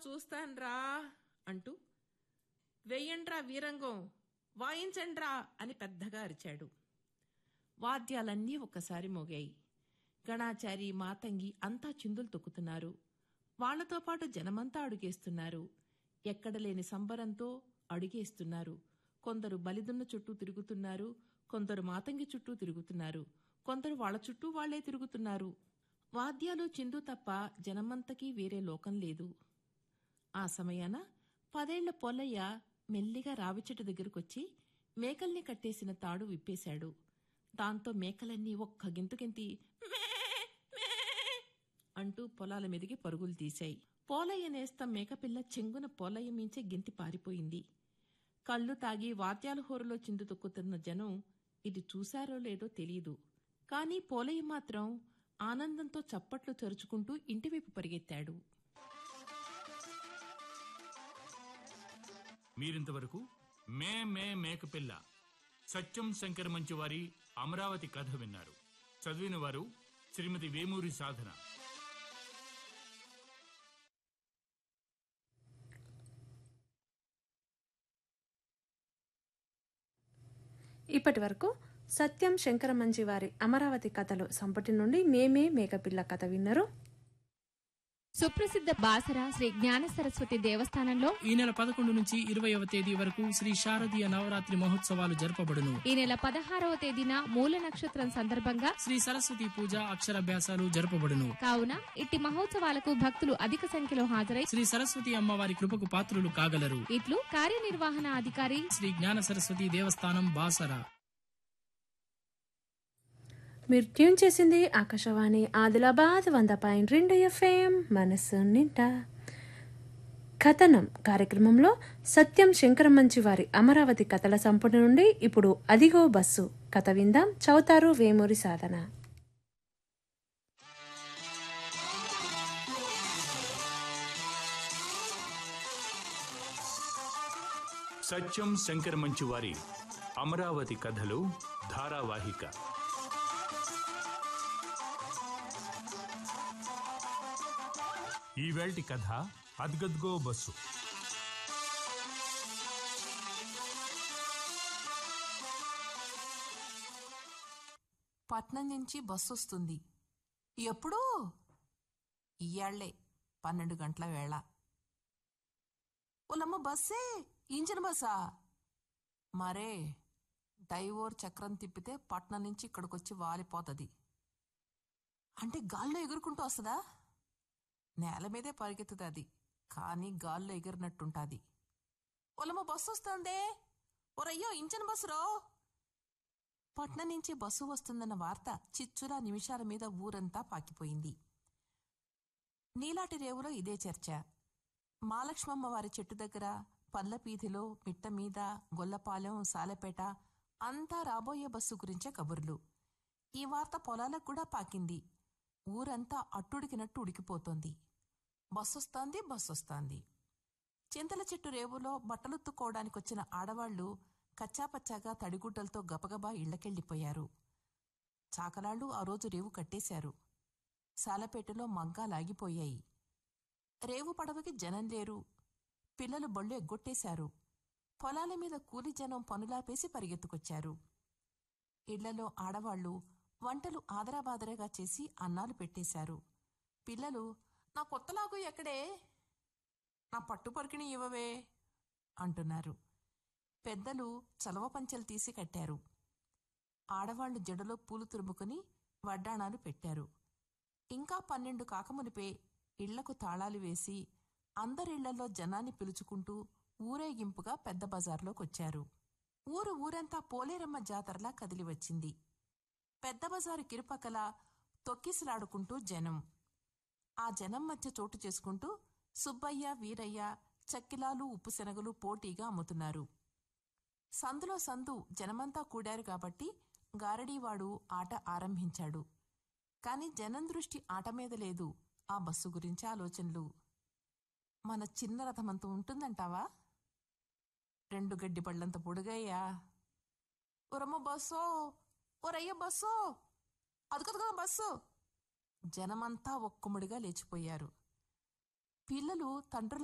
చూస్తాన్రా అంటూ వెయ్యండ్రా వీరంగం వాయించండ్రా అని పెద్దగా అరిచాడు వాద్యాలన్నీ ఒక్కసారి మోగాయి గణాచారి మాతంగి అంతా చిందులు తొక్కుతున్నారు వాళ్లతో పాటు జనమంతా అడుగేస్తున్నారు ఎక్కడలేని సంబరంతో అడుగేస్తున్నారు కొందరు బలిదున్న చుట్టూ తిరుగుతున్నారు కొందరు మాతంగి చుట్టూ తిరుగుతున్నారు కొందరు వాళ్ళ చుట్టూ వాళ్లే తిరుగుతున్నారు వాద్యాలు చిందు తప్ప జనమంతకీ వేరే లోకం లేదు ఆ సమయాన పదేళ్ల పొల్లయ్య మెల్లిగా రావిచెట్టు దగ్గరకొచ్చి మేకల్ని కట్టేసిన తాడు విప్పేశాడు దాంతో మేకలన్నీ ఒక్క గింతుకెంతి "మే, మే" అంటూ పొలాల మీదికి పరుగులు తీశాయి పోలయ్య నేస్తం మేకపిల్ల చెంగున పోలయ్య మించే గింతి పారిపోయింది కళ్ళు తాగి వాద్యాల హోరులో చిందు తొక్కుతున్న జనం ఇది చూశారో లేదో తెలియదు కానీ పోలయ్య మాత్రం ఆనందంతో చప్పట్లు తెరుచుకుంటూ ఇంటివైపు పరిగెత్తాడు మీరింతవరకు మే మే మేకపిల్ల సత్యం శంకర్ మంచివారి అమరావతి కథ విన్నారు చదివిన వారు శ్రీమతి వేమూరి సాధన ఇప్పటి వరకు సత్యం శంకరమంజి వారి అమరావతి కథలు సంపుటి నుండి మేమే మేకపిల్ల కథ విన్నారు సుప్రసిద్ధ బాసర శ్రీ జ్ఞాన సరస్వతి దేవస్థానంలో ఈ నెల పదకొండు నుంచి ఇరవయవ తేదీ వరకు శ్రీ శారదీయ నవరాత్రి మహోత్సవాలు జరపబడును ఈ నెల పదహారవ తేదీన మూల నక్షత్రం సందర్భంగా శ్రీ సరస్వతి పూజ అక్షరాభ్యాసాలు జరపబడును కావున ఇట్టి మహోత్సవాలకు భక్తులు అధిక సంఖ్యలో హాజరై శ్రీ సరస్వతి అమ్మవారి కృపకు పాత్రులు కాగలరు ఇట్లు కార్యనిర్వహణ అధికారి శ్రీ జ్ఞాన సరస్వతి దేవస్థానం బాసర మీరు ట్యూన్ చేసింది ఆకాశవాణి ఆదిలాబాద్ వంద పాయింట్ రెండు ఎఫ్ఎం మనసు నిండా కథనం కార్యక్రమంలో సత్యం శంకరమంచి వారి అమరావతి కథల సంపుటి నుండి ఇప్పుడు అదిగో బస్సు కథ విందాం చౌతారు వేమూరి సాధన సత్యం శంకర్ మంచివారి అమరావతి కథలు ధారావాహిక ఈవేల్టి కథ అద్గద్గో బస్సు పట్నం నుంచి బస్సు వస్తుంది ఎప్పుడు ఇయ్యాళ్లే పన్నెండు గంటల వేళ ఓలమ్మ బస్సే ఇంజన్ బస్సా మరే డైవోర్ చక్రం తిప్పితే పట్నం నుంచి ఇక్కడికొచ్చి వాలిపోతుంది అంటే గాల్లో ఎగురుకుంటూ వస్తుందా నేల మీదే పరిగెత్తుతుంది అది కానీ గాల్లో ఎగిరినట్టుంటాది ఓలమ్మ బస్సు వస్తుందే ఓరయ్యో ఇంజన్ బస్సు రో పట్నం నుంచి బస్సు వస్తుందన్న వార్త చిచ్చులా నిమిషాల మీద ఊరంతా పాకిపోయింది నీలాటి రేవులో ఇదే చర్చ మాలక్ష్మమ్మ వారి చెట్టు దగ్గర పల్లపీధిలో మిట్ట మీద గొల్లపాలెం సాలెపేట అంతా రాబోయే బస్సు గురించే కబుర్లు ఈ వార్త పొలాలకు కూడా పాకింది ఊరంతా అట్టుడికినట్టు ఉడికిపోతోంది బస్సొస్తాంది బస్సొస్తాంది చింతల చెట్టు రేవులో బట్టలుత్తుకోవడానికొచ్చిన ఆడవాళ్లు కచ్చాపచ్చాగా తడిగుడ్డలతో గబగబా ఇళ్లకెళ్ళిపోయారు చాకలాళ్ళు ఆ రోజు రేవు కట్టేశారు సాలపేటలో మగ్గాలాగిపోయాయి రేవు పడవకి జనం లేరు పిల్లలు బళ్ళు ఎగ్గొట్టేశారు పొలాల మీద కూలి జనం పనులాపేసి పరిగెత్తుకొచ్చారు ఇళ్లలో ఆడవాళ్లు వంటలు ఆదరాబాదరగా చేసి అన్నాలు పెట్టేశారు పిల్లలు నా కొత్తలాగు ఎక్కడే నా పట్టు పరికిణి ఇవ్వవే అంటున్నారు పెద్దలు చలవ పంచెలు తీసి కట్టారు ఆడవాళ్లు జడలో పూలు తురుముకుని వడ్డాణాలు పెట్టారు ఇంకా పన్నెండు కాకమునిపే ఇళ్లకు తాళాలు వేసి అందరిళ్లలో జనాన్ని పిలుచుకుంటూ ఊరేగింపుగా పెద్ద బజార్లోకొచ్చారు ఊరు ఊరంతా పోలేరమ్మ జాతరలా కదిలి వచ్చింది పెద్ద బజారు కిరుపక్కల తొక్కిసలాడుకుంటూ జనం ఆ జనం మధ్య చోటు చేసుకుంటూ సుబ్బయ్య వీరయ్య చక్కిలాలు ఉప్పు శనగలు పోటీగా అమ్ముతున్నారు సందులో సందు జనమంతా కూడారు కాబట్టి గారడీవాడు ఆట ఆరంభించాడు కాని జనం దృష్టి ఆట మీద లేదు ఆ బస్సు గురించి ఆలోచనలు మన చిన్న రథమంత ఉంటుందంటావా రెండు గడ్డి పళ్ళంత పొడుగయ్యా ఒరమ్మ బస్సో ఒరయ్య బస్సో అదుకదుగా బస్సు జనమంతా ఒక్కముడిగా లేచిపోయారు పిల్లలు తండ్రుల